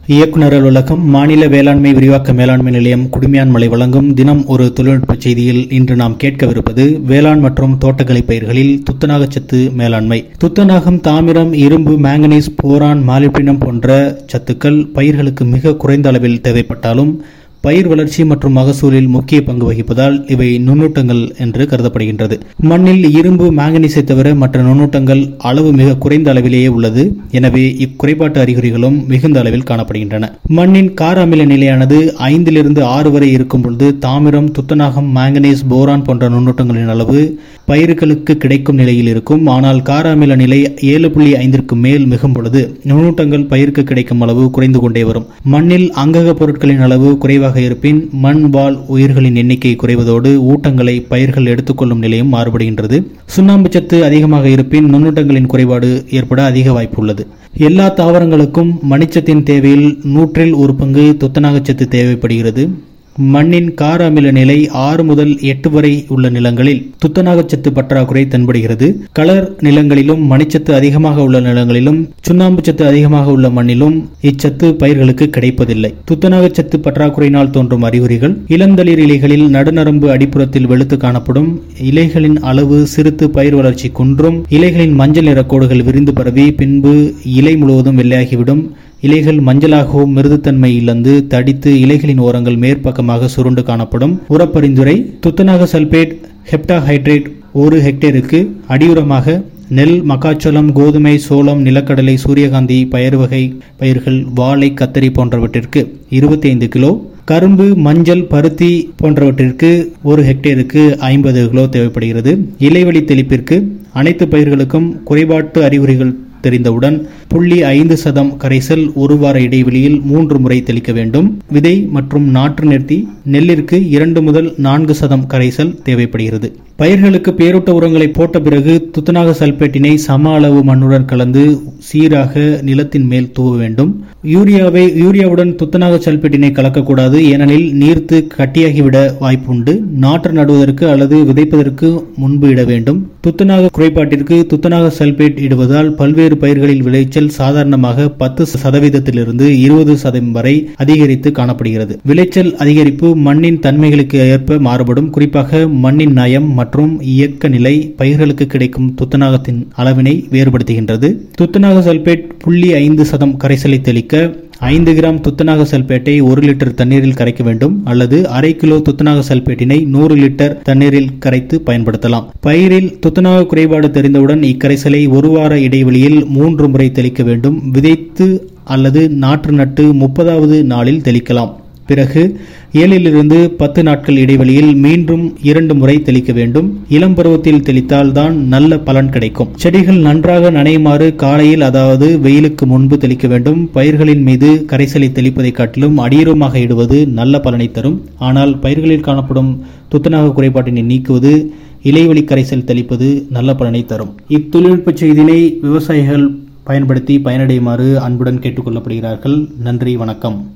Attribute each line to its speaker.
Speaker 1: இயக்குனர் அலுவலகம் மாநில வேளாண்மை விரிவாக்க மேலாண்மை நிலையம் குடுமியான்மலை வழங்கும் தினம் ஒரு தொழில்நுட்ப செய்தியில் இன்று நாம் கேட்கவிருப்பது வேளாண் மற்றும் தோட்டக்கலை பயிர்களில் துத்தநாக சத்து மேலாண்மை துத்தநாகம் தாமிரம் இரும்பு மேங்கனீஸ் போரான் மாலிப்டினம் போன்ற சத்துக்கள் பயிர்களுக்கு மிக குறைந்த அளவில் தேவைப்பட்டாலும் பயிர் வளர்ச்சி மற்றும் மகசூலில் முக்கிய பங்கு வகிப்பதால் இவை நுண்ணூட்டங்கள் என்று கருதப்படுகின்றது மண்ணில் இரும்பு மாங்கனீஸை தவிர மற்ற நுண்ணூட்டங்கள் அளவு மிக குறைந்த அளவிலேயே உள்ளது எனவே இக்குறைபாட்டு அறிகுறிகளும் மிகுந்த அளவில் காணப்படுகின்றன மண்ணின் கார அமில நிலையானது ஐந்திலிருந்து ஆறு வரை இருக்கும் பொழுது தாமிரம் துத்தநாகம் மாங்கனீஸ் போரான் போன்ற நுண்ணூட்டங்களின் அளவு பயிர்களுக்கு கிடைக்கும் நிலையில் இருக்கும் ஆனால் கார அமில நிலை ஏழு புள்ளி ஐந்திற்கு மேல் மிகும் பொழுது நுண்ணூட்டங்கள் பயிருக்கு கிடைக்கும் அளவு குறைந்து கொண்டே வரும் மண்ணில் அங்கக பொருட்களின் அளவு குறைவாக இருப்பின் மண் வாழ் உயிர்களின் எண்ணிக்கை குறைவதோடு ஊட்டங்களை பயிர்கள் எடுத்துக்கொள்ளும் நிலையும் மாறுபடுகின்றது சுண்ணாம்பு சத்து அதிகமாக இருப்பின் நுண்ணூட்டங்களின் குறைபாடு ஏற்பட அதிக வாய்ப்பு உள்ளது எல்லா தாவரங்களுக்கும் மணிச்சத்தின் தேவையில் நூற்றில் ஒரு பங்கு துத்தநாகச்சத்து தேவைப்படுகிறது மண்ணின் கார அமில நிலை ஆறு முதல் எட்டு வரை உள்ள நிலங்களில் துத்தநாகச்சத்து பற்றாக்குறை தென்படுகிறது கலர் நிலங்களிலும் மணிச்சத்து அதிகமாக உள்ள நிலங்களிலும் சுண்ணாம்பு சத்து அதிகமாக உள்ள மண்ணிலும் இச்சத்து பயிர்களுக்கு கிடைப்பதில்லை துத்தநாகச்சத்து பற்றாக்குறையினால் தோன்றும் அறிகுறிகள் இளந்தளிர் இலைகளில் நடுநரம்பு அடிப்புறத்தில் வெளுத்து காணப்படும் இலைகளின் அளவு சிறுத்து பயிர் வளர்ச்சி குன்றும் இலைகளின் மஞ்சள் நிற கோடுகள் விரிந்து பரவி பின்பு இலை முழுவதும் வெள்ளையாகிவிடும் இலைகள் மஞ்சளாகவும் மிருதுத்தன்மை இழந்து தடித்து இலைகளின் ஓரங்கள் மேற்பக்கமாக சுருண்டு காணப்படும் உரப்பரிந்துரை துத்தநாக சல்பேட் ஹெப்டாஹைட்ரேட் ஒரு ஹெக்டேருக்கு அடியுரமாக நெல் மக்காச்சோளம் கோதுமை சோளம் நிலக்கடலை சூரியகாந்தி பயிர் வகை பயிர்கள் வாழை கத்தரி போன்றவற்றிற்கு இருபத்தி ஐந்து கிலோ கரும்பு மஞ்சள் பருத்தி போன்றவற்றிற்கு ஒரு ஹெக்டேருக்கு ஐம்பது கிலோ தேவைப்படுகிறது இலைவழி தெளிப்பிற்கு அனைத்து பயிர்களுக்கும் குறைபாட்டு அறிகுறிகள் தெரிந்தவுடன் புள்ளி ஐந்து சதம் கரைசல் ஒரு வார இடைவெளியில் மூன்று முறை தெளிக்க வேண்டும் விதை மற்றும் நாற்று நிறுத்தி நெல்லிற்கு இரண்டு முதல் நான்கு சதம் கரைசல் தேவைப்படுகிறது பயிர்களுக்கு பேரூட்ட உரங்களை போட்ட பிறகு துத்தநாக சல்பேட்டினை சம அளவு மண்ணுடன் கலந்து சீராக நிலத்தின் மேல் தூவ வேண்டும் யூரியாவை யூரியாவுடன் துத்தநாக சல்பேட்டினை கலக்கக்கூடாது ஏனெனில் நீர்த்து கட்டியாகிவிட வாய்ப்புண்டு நாற்று நடுவதற்கு அல்லது விதைப்பதற்கு முன்பு இட வேண்டும் துத்தநாக குறைபாட்டிற்கு துத்தநாக சல்பேட் இடுவதால் பல்வேறு பயிர்களில் விளைச்சல் சாதாரணமாக பத்து சதவீதத்திலிருந்து இருபது சதவீதம் வரை அதிகரித்து காணப்படுகிறது விளைச்சல் அதிகரிப்பு மண்ணின் தன்மைகளுக்கு ஏற்ப மாறுபடும் குறிப்பாக மண்ணின் நயம் மற்றும் இயக்க நிலை பயிர்களுக்கு கிடைக்கும் துத்தநாகத்தின் அளவினை வேறுபடுத்துகின்றது துத்தநாக சல்பேட் புள்ளி ஐந்து சதம் கரைசலை தெளிக்க ஐந்து கிராம் துத்தநாக சல்பேட்டை ஒரு லிட்டர் தண்ணீரில் கரைக்க வேண்டும் அல்லது அரை கிலோ துத்தநாக சல்பேட்டினை நூறு லிட்டர் தண்ணீரில் கரைத்து பயன்படுத்தலாம் பயிரில் துத்தநாக குறைபாடு தெரிந்தவுடன் இக்கரைசலை ஒரு வார இடைவெளியில் மூன்று முறை தெளிக்க வேண்டும் விதைத்து அல்லது நாற்று நட்டு முப்பதாவது நாளில் தெளிக்கலாம் பிறகு ஏழிலிருந்து பத்து நாட்கள் இடைவெளியில் மீண்டும் இரண்டு முறை தெளிக்க வேண்டும் இளம் பருவத்தில் தெளித்தால் தான் நல்ல பலன் கிடைக்கும் செடிகள் நன்றாக நனையுமாறு காலையில் அதாவது வெயிலுக்கு முன்பு தெளிக்க வேண்டும் பயிர்களின் மீது கரைசலை தெளிப்பதை காட்டிலும் அடியுரமாக இடுவது நல்ல பலனை தரும் ஆனால் பயிர்களில் காணப்படும் துத்தநாக குறைபாட்டினை நீக்குவது இலைவழி கரைசல் தெளிப்பது நல்ல பலனை தரும் இத்தொழில்நுட்ப செய்தினை விவசாயிகள் பயன்படுத்தி பயனடையுமாறு அன்புடன் கேட்டுக்கொள்ளப்படுகிறார்கள் நன்றி வணக்கம்